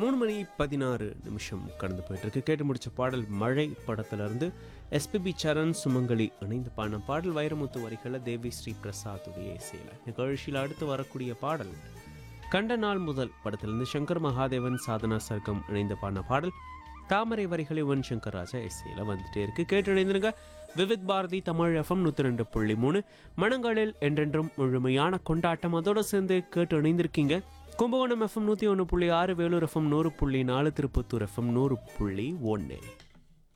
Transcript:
மூணு மணி பதினாறு நிமிஷம் கடந்து போயிட்டு இருக்கு கேட்டு முடிச்ச பாடல் மழை படத்துல இருந்து எஸ்பிபி சரண் சுமங்கலி இணைந்து பாடின பாடல் வைரமுத்து வரிகளில் தேவி ஸ்ரீ பிரசாத்துடைய இசையில் நிகழ்ச்சியில் அடுத்து வரக்கூடிய பாடல் கண்ட நாள் முதல் படத்திலிருந்து சங்கர் மகாதேவன் சாதனா சர்க்கம் இணைந்து பாடின பாடல் தாமரை வரிகளை யுவன் சங்கர் ராஜா இசையில் வந்துட்டே இருக்கு கேட்டு இணைந்திருங்க விவித் பாரதி தமிழ் எஃப்எம் நூற்றி ரெண்டு புள்ளி மூணு மனங்களில் என்றென்றும் முழுமையான கொண்டாட்டம் அதோட சேர்ந்து கேட்டு இணைந்திருக்கீங்க கும்பகோணம் எஃப்எம் நூற்றி ஒன்று புள்ளி ஆறு வேலூர் எஃப்எம் நூறு புள்ளி நாலு திருப்பத்தூர் எஃப்எம் நூறு புள்ளி ஒன்று